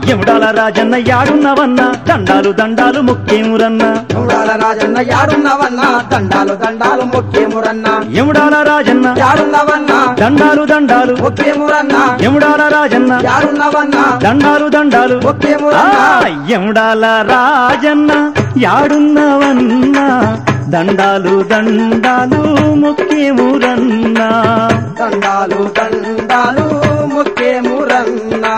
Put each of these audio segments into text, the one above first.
ఎముడాల రాజన్న యాడున్నవన్నా దండాలు దండాలు ముఖ్యమురన్నా చూడాల రాజన్న యాడున్నవన్నా దండాలు దండాలు ముఖ్యమురన్నా ఎముడాల రాజన్న యాడున్నవన్నా దండాలు దండాలు ముఖ్యమురన్నా ఎముడాల రాజన్న యాడున్నవన్నా దండాలు దండాలు ఆ, ముఖ్యమురన్నా ఎముడాల రాజన్న యాడున్నవన్నా దండాలు దండాలు ముఖ్యమురన్నా దండాలు దండాలు ముఖ్యమురన్నా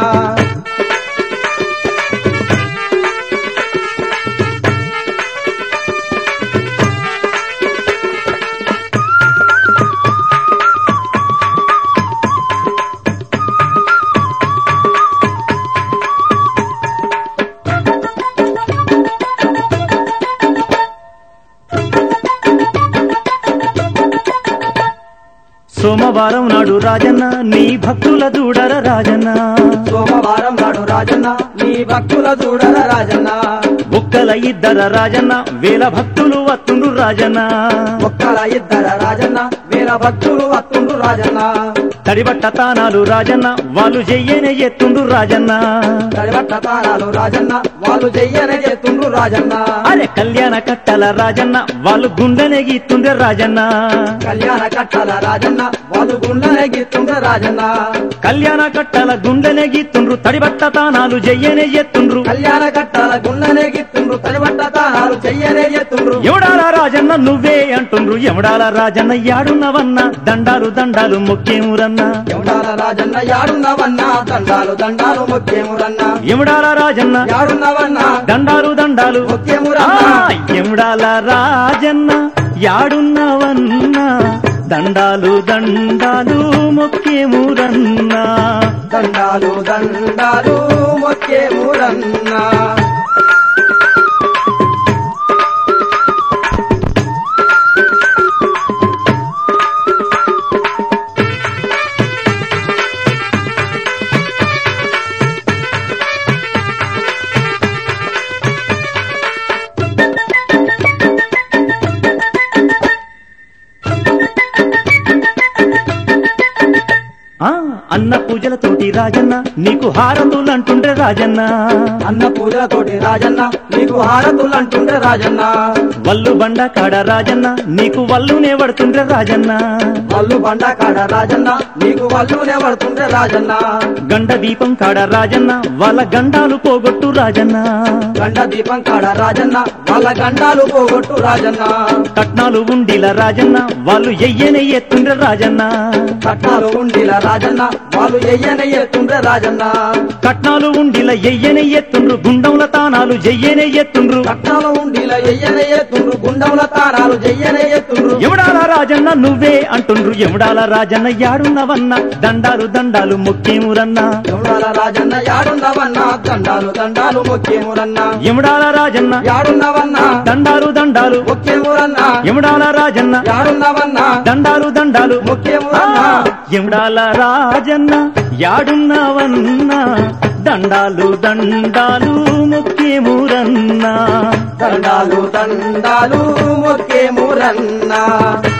సోమవారం నాడు రాజన్న నీ భక్తుల దూడర రాజన్న సోమవారం నాడు రాజన్న నీ భక్తుల చూడర రాజన్న బుక్కల ఇద్దర రాజన్న వేల భక్తులు వత్తుండు రాజన్న ఒక్కల ఇద్దర రాజన్న వేల భక్తులు వత్తుండు రాజన్న తడిబట్ట తానాలు రాజన్న వాళ్ళు చెయ్యనే ఎత్తుండు రాజన్న కడిబట్ట తారాలు రాజన్న వాళ్ళు చెయ్యనే చేస్తుండ్రు రాజన్న అరే కళ్యాణ కట్టల రాజన్న వాళ్ళు గుండెనే గీత్తుండే రాజన్న కళ్యాణ కట్టల రాజన్న వాళ్ళు గుండెనే గీస్తుండ్రు రాజన్న కళ్యాణ కట్టల గుండెనే గీత్తుండ్రు తడిబట్ట తానాలు చెయ్యనే ఎత్తుండ్రు కళ్యాణ కట్టల గుండెనే గీస్తుండ్రు కడిబట్ట తారాలు చెయ్యనే చేస్తుండ్రు ఎవడాల రాజన్న నువ్వే అంటుండ్రు ఎవడాల రాజన్న యాడున్నవన్న దండాలు దండాలు ముఖ్యమురన్నా ఎవడాల రాజన్న యాడున్నవన్నా దండాలు దండాలు ముఖ్యమురన్నా ఎవడాల రాజన్న యాడున్నవన్నా దండాలు దండాలు ఆ, ముఖ్యమురన్నా ఎముడాల రాజన్న యాడున్నవన్నా దండాలు దండాలు ముఖ్యమురన్నా దండాలు దండాలు ముఖ్యమురన్నా ఆ అన్న పూజలతోటి రాజన్న నీకు హారతులు అంటుండ్రే రాజన్న అన్న పూజలతోటి రాజన్న నీకు హారతులు అంటుండే రాజన్న వల్లు బండ కాడ రాజన్న నీకు వల్లునే పడుతుండ్రే రాజన్న వల్లు బండ కాడ రాజన్న నీకు వల్లునే పడుతుండే రాజన్న గండ దీపం కాడ రాజన్న వాళ్ళ గండాలు పోగొట్టు రాజన్న గండ దీపం కాడ రాజన్న వాళ్ళ గండాలు పోగొట్టు రాజన్న కట్నాలు ఉండిల రాజన్న వాళ్ళు ఎయ్యనే ఎత్తుండ్రే రాజన్న కట్నాలు ఉండిల రాజన్న వాళ్ళు ఎయ్యనే ఎత్తుండే రాజన్న కట్నాలు ఉండిల ఎయ్యనే ఎత్తుండ్రు గుండంల తానాలు జెయ్యనే ఎత్తుండ్రు కట్నాలు ఉండిల ఎయ్యనే ఎత్తుండ్రు గుండముల తారాలు చెయ్యనే ఎత్తుండ్రు ఎముడాల రాజన్న నువ్వే అంటుండ్రు ఎముడాల రాజన్న యాడున్నవన్న దండాలు దండాలు ముఖ్యమురన్నా ఎవడాల రాజన్న యాడున్నవన్నా దండాలు దండాలు ముఖ్యమురన్నా ఎముడాల రాజన్న యాడున్నవన్నా దండాలు దండాలు ముఖ్యమురన్నా ఎముడాల రాజన్న యాడున్నవన్నా దండాలు దండాలు ఆ, ముఖ్యమురన్నా ఎముడాల రాజన్న యాడున్నవన్నా దండాలు దండాలు ముఖ్యమురన్నా దండాలు దండాలు ముఖ్యమురన్నా